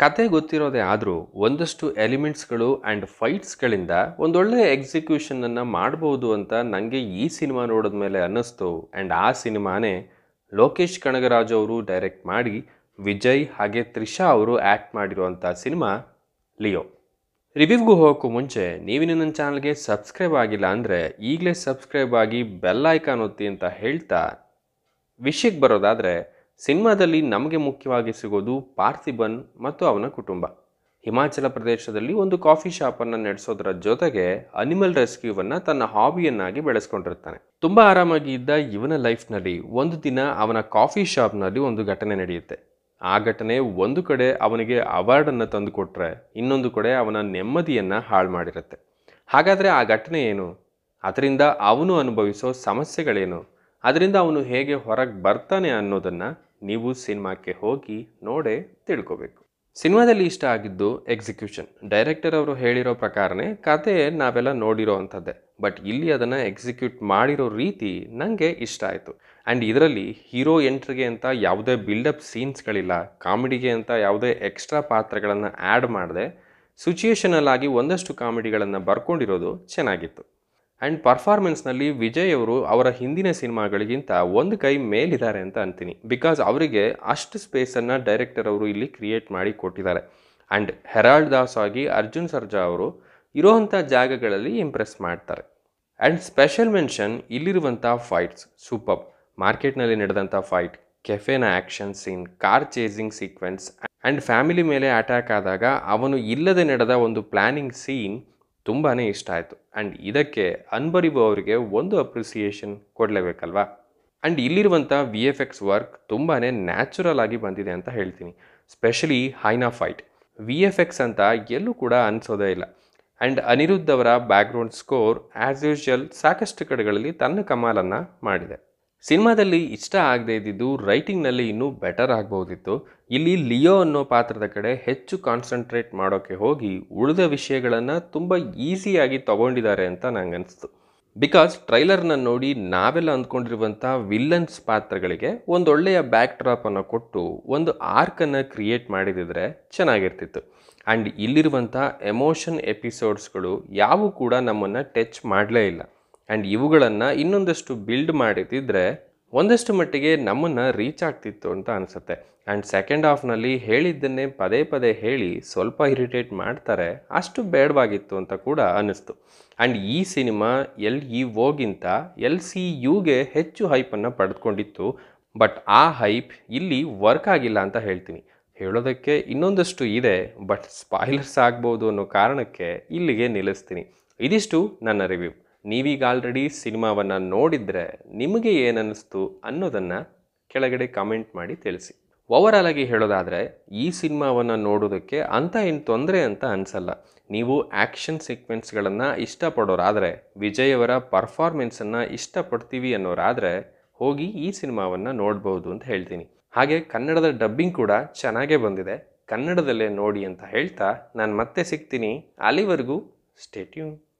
ಕತೆ ಗೊತ್ತಿರೋದೇ ಆದರೂ ಒಂದಷ್ಟು ಎಲಿಮೆಂಟ್ಸ್ಗಳು ಆ್ಯಂಡ್ ಫೈಟ್ಸ್ಗಳಿಂದ ಒಂದೊಳ್ಳೆ ಎಕ್ಸಿಕ್ಯೂಷನನ್ನು ಮಾಡ್ಬೋದು ಅಂತ ನನಗೆ ಈ ಸಿನಿಮಾ ನೋಡಿದ ಮೇಲೆ ಅನ್ನಿಸ್ತು ಆ್ಯಂಡ್ ಆ ಸಿನಿಮಾನೇ ಲೋಕೇಶ್ ಕನಗರಾಜು ಅವರು ಡೈರೆಕ್ಟ್ ಮಾಡಿ ವಿಜಯ್ ಹಾಗೆ ತ್ರಿಷಾ ಅವರು ಆ್ಯಕ್ಟ್ ಮಾಡಿರುವಂಥ ಸಿನಿಮಾ ಲಿಯೋ ರಿವ್ಯೂವ್ಗೂ ಹೋಗೋಕ್ಕೂ ಮುಂಚೆ ನೀವಿನ್ನು ನನ್ನ ಚಾನಲ್ಗೆ ಸಬ್ಸ್ಕ್ರೈಬ್ ಆಗಿಲ್ಲ ಅಂದರೆ ಈಗಲೇ ಸಬ್ಸ್ಕ್ರೈಬ್ ಆಗಿ ಬೆಲ್ ಐಕಾನ್ ಒತ್ತಿ ಅಂತ ಹೇಳ್ತಾ ವಿಷಯಕ್ಕೆ ಬರೋದಾದರೆ ಸಿನಿಮಾದಲ್ಲಿ ನಮಗೆ ಮುಖ್ಯವಾಗಿ ಸಿಗೋದು ಪಾರ್ಥಿಬನ್ ಮತ್ತು ಅವನ ಕುಟುಂಬ ಹಿಮಾಚಲ ಪ್ರದೇಶದಲ್ಲಿ ಒಂದು ಕಾಫಿ ಶಾಪನ್ನು ನಡೆಸೋದರ ಜೊತೆಗೆ ಅನಿಮಲ್ ರೆಸ್ಕ್ಯೂವನ್ನು ತನ್ನ ಹಾಬಿಯನ್ನಾಗಿ ಬೆಳೆಸ್ಕೊಂಡಿರ್ತಾನೆ ತುಂಬ ಆರಾಮಾಗಿ ಇದ್ದ ಇವನ ಲೈಫ್ನಲ್ಲಿ ಒಂದು ದಿನ ಅವನ ಕಾಫಿ ಶಾಪ್ನಲ್ಲಿ ಒಂದು ಘಟನೆ ನಡೆಯುತ್ತೆ ಆ ಘಟನೆ ಒಂದು ಕಡೆ ಅವನಿಗೆ ಅವಾರ್ಡನ್ನು ತಂದುಕೊಟ್ರೆ ಇನ್ನೊಂದು ಕಡೆ ಅವನ ನೆಮ್ಮದಿಯನ್ನು ಹಾಳು ಮಾಡಿರುತ್ತೆ ಹಾಗಾದರೆ ಆ ಘಟನೆ ಏನು ಅದರಿಂದ ಅವನು ಅನುಭವಿಸೋ ಸಮಸ್ಯೆಗಳೇನು ಅದರಿಂದ ಅವನು ಹೇಗೆ ಹೊರಗೆ ಬರ್ತಾನೆ ಅನ್ನೋದನ್ನು ನೀವು ಸಿನಿಮಾಕ್ಕೆ ಹೋಗಿ ನೋಡೇ ತಿಳ್ಕೊಬೇಕು ಸಿನಿಮಾದಲ್ಲಿ ಇಷ್ಟ ಆಗಿದ್ದು ಎಕ್ಸಿಕ್ಯೂಷನ್ ಡೈರೆಕ್ಟರ್ ಅವರು ಹೇಳಿರೋ ಪ್ರಕಾರನೇ ಕತೆ ನಾವೆಲ್ಲ ನೋಡಿರೋ ಅಂಥದ್ದೇ ಬಟ್ ಇಲ್ಲಿ ಅದನ್ನು ಎಕ್ಸಿಕ್ಯೂಟ್ ಮಾಡಿರೋ ರೀತಿ ನನಗೆ ಇಷ್ಟ ಆಯಿತು ಆ್ಯಂಡ್ ಇದರಲ್ಲಿ ಹೀರೋ ಎಂಟ್ರಿಗೆ ಅಂತ ಯಾವುದೇ ಬಿಲ್ಡಪ್ ಸೀನ್ಸ್ಗಳಿಲ್ಲ ಕಾಮಿಡಿಗೆ ಅಂತ ಯಾವುದೇ ಎಕ್ಸ್ಟ್ರಾ ಪಾತ್ರಗಳನ್ನು ಆ್ಯಡ್ ಮಾಡದೆ ಸಿಚುಯೇಷನಲ್ಲಾಗಿ ಒಂದಷ್ಟು ಕಾಮಿಡಿಗಳನ್ನು ಬರ್ಕೊಂಡಿರೋದು ಚೆನ್ನಾಗಿತ್ತು ಆ್ಯಂಡ್ ಪರ್ಫಾರ್ಮೆನ್ಸ್ನಲ್ಲಿ ವಿಜಯ್ ಅವರು ಅವರ ಹಿಂದಿನ ಸಿನಿಮಾಗಳಿಗಿಂತ ಒಂದು ಕೈ ಮೇಲಿದ್ದಾರೆ ಅಂತ ಅಂತೀನಿ ಬಿಕಾಸ್ ಅವರಿಗೆ ಅಷ್ಟು ಸ್ಪೇಸನ್ನು ಡೈರೆಕ್ಟರ್ ಅವರು ಇಲ್ಲಿ ಕ್ರಿಯೇಟ್ ಮಾಡಿ ಕೊಟ್ಟಿದ್ದಾರೆ ಆ್ಯಂಡ್ ಹೆರಾಲ್ಡ್ ದಾಸ್ ಆಗಿ ಅರ್ಜುನ್ ಸರ್ಜಾ ಅವರು ಇರೋವಂಥ ಜಾಗಗಳಲ್ಲಿ ಇಂಪ್ರೆಸ್ ಮಾಡ್ತಾರೆ ಆ್ಯಂಡ್ ಸ್ಪೆಷಲ್ ಮೆನ್ಷನ್ ಇಲ್ಲಿರುವಂಥ ಫೈಟ್ಸ್ ಸೂಪರ್ ಮಾರ್ಕೆಟ್ನಲ್ಲಿ ನಡೆದಂಥ ಫೈಟ್ ಕೆಫೆನ action scene car chasing sequence and family ಮೇಲೆ ಅಟ್ಯಾಕ್ ಆದಾಗ ಅವನು ಇಲ್ಲದೆ ನಡೆದ ಒಂದು ಪ್ಲ್ಯಾನಿಂಗ್ ಸೀನ್ ತುಂಬಾ ಇಷ್ಟ ಆಯಿತು ಆ್ಯಂಡ್ ಇದಕ್ಕೆ ಅನ್ಬರಿಬು ಅವರಿಗೆ ಒಂದು ಅಪ್ರಿಸಿಯೇಷನ್ ಕೊಡಲೇಬೇಕಲ್ವಾ ಆ್ಯಂಡ್ ಇಲ್ಲಿರುವಂಥ ವಿ ಎಫ್ ಎಕ್ಸ್ ವರ್ಕ್ ತುಂಬಾ ನ್ಯಾಚುರಲ್ ಆಗಿ ಬಂದಿದೆ ಅಂತ ಹೇಳ್ತೀನಿ specially hyena fight V F X ಅಂತ ಎಲ್ಲೂ ಕೂಡ ಅನಿಸೋದೇ ಇಲ್ಲ ಆ್ಯಂಡ್ ಅನಿರುದ್ಧ್ ಅವರ ಬ್ಯಾಕ್ಗ್ರೌಂಡ್ ಸ್ಕೋರ್ ಆ್ಯಸ್ ಯೂಶುವಲ್ ಸಾಕಷ್ಟು ಕಡೆಗಳಲ್ಲಿ ತನ್ನ ಕಮಾಲನ್ನು ಮಾಡಿದೆ ಸಿನಿಮಾದಲ್ಲಿ ಇಷ್ಟ ಆಗದೇ ಇದ್ದಿದ್ದು ರೈಟಿಂಗ್ನಲ್ಲಿ ಇನ್ನೂ ಬೆಟರ್ ಆಗ್ಬೋದಿತ್ತು ಇಲ್ಲಿ ಲಿಯೋ ಅನ್ನೋ ಪಾತ್ರದ ಕಡೆ ಹೆಚ್ಚು ಕಾನ್ಸಂಟ್ರೇಟ್ ಮಾಡೋಕ್ಕೆ ಹೋಗಿ ಉಳಿದ ವಿಷಯಗಳನ್ನು ತುಂಬ ಈಸಿಯಾಗಿ ತಗೊಂಡಿದ್ದಾರೆ ಅಂತ ನಂಗೆ ಅನಿಸ್ತು ಬಿಕಾಸ್ ಟ್ರೈಲರ್ನ ನೋಡಿ ನಾವೆಲ್ಲ ಅಂದ್ಕೊಂಡಿರುವಂಥ ವಿಲ್ಲನ್ಸ್ ಪಾತ್ರಗಳಿಗೆ ಒಂದೊಳ್ಳೆಯ ಬ್ಯಾಕ್ ಡ್ರಾಪನ್ನು ಕೊಟ್ಟು ಒಂದು ಆರ್ಕನ್ನು ಕ್ರಿಯೇಟ್ ಮಾಡಿದಿದ್ರೆ ಚೆನ್ನಾಗಿರ್ತಿತ್ತು ಆ್ಯಂಡ್ ಇಲ್ಲಿರುವಂಥ ಎಮೋಷನ್ ಎಪಿಸೋಡ್ಸ್ಗಳು ಯಾವೂ ಕೂಡ ನಮ್ಮನ್ನು ಟಚ್ ಮಾಡಲೇ ಇಲ್ಲ ಆ್ಯಂಡ್ ಇವುಗಳನ್ನು ಇನ್ನೊಂದಷ್ಟು ಬಿಲ್ಡ್ ಮಾಡಿದ್ದಿದ್ರೆ ಒಂದಷ್ಟು ಮಟ್ಟಿಗೆ ನಮ್ಮನ್ನು ರೀಚ್ ಆಗ್ತಿತ್ತು ಅಂತ ಅನಿಸುತ್ತೆ ಆ್ಯಂಡ್ ಸೆಕೆಂಡ್ ಹಾಫ್ನಲ್ಲಿ ಹೇಳಿದ್ದನ್ನೇ ಪದೇ ಪದೇ ಹೇಳಿ ಸ್ವಲ್ಪ ಇರಿಟೇಟ್ ಮಾಡ್ತಾರೆ ಅಷ್ಟು ಬೇಡವಾಗಿತ್ತು ಅಂತ ಕೂಡ ಅನ್ನಿಸ್ತು ಆ್ಯಂಡ್ ಈ ಸಿನಿಮಾ ಎಲ್ ಇ ಓಗಿಂತ ಎಲ್ ಸಿ ಯುಗೆ ಹೆಚ್ಚು ಹೈಪನ್ನು ಪಡೆದುಕೊಂಡಿತ್ತು ಬಟ್ ಆ ಹೈಪ್ ಇಲ್ಲಿ ವರ್ಕ್ ಆಗಿಲ್ಲ ಅಂತ ಹೇಳ್ತೀನಿ ಹೇಳೋದಕ್ಕೆ ಇನ್ನೊಂದಷ್ಟು ಇದೆ ಬಟ್ ಸ್ಪಾಯ್ಲರ್ಸ್ ಆಗ್ಬೋದು ಅನ್ನೋ ಕಾರಣಕ್ಕೆ ಇಲ್ಲಿಗೆ ನಿಲ್ಲಿಸ್ತೀನಿ ಇದಿಷ್ಟು ನನ್ನ ರಿವ್ಯೂ ನೀವೀಗ ಆಲ್ರೆಡಿ ಸಿನಿಮಾವನ್ನು ನೋಡಿದರೆ ನಿಮಗೆ ಏನನ್ನಿಸ್ತು ಅನ್ನೋದನ್ನು ಕೆಳಗಡೆ ಕಮೆಂಟ್ ಮಾಡಿ ತಿಳಿಸಿ ಓವರಾಲ್ ಆಗಿ ಹೇಳೋದಾದರೆ ಈ ಸಿನಿಮಾವನ್ನು ನೋಡೋದಕ್ಕೆ ಅಂಥ ಏನು ತೊಂದರೆ ಅಂತ ಅನಿಸಲ್ಲ ನೀವು ಆ್ಯಕ್ಷನ್ ಸೀಕ್ವೆನ್ಸ್ಗಳನ್ನು ಇಷ್ಟಪಡೋರಾದರೆ ವಿಜಯ್ ಅವರ ಪರ್ಫಾರ್ಮೆನ್ಸನ್ನು ಇಷ್ಟಪಡ್ತೀವಿ ಅನ್ನೋರಾದರೆ ಹೋಗಿ ಈ ಸಿನಿಮಾವನ್ನು ನೋಡ್ಬೋದು ಅಂತ ಹೇಳ್ತೀನಿ ಹಾಗೆ ಕನ್ನಡದ ಡಬ್ಬಿಂಗ್ ಕೂಡ ಚೆನ್ನಾಗೇ ಬಂದಿದೆ ಕನ್ನಡದಲ್ಲೇ ನೋಡಿ ಅಂತ ಹೇಳ್ತಾ ನಾನು ಮತ್ತೆ ಸಿಗ್ತೀನಿ ಅಲ್ಲಿವರೆಗೂ ಸ್ಟೇಟ್ಯೂನ್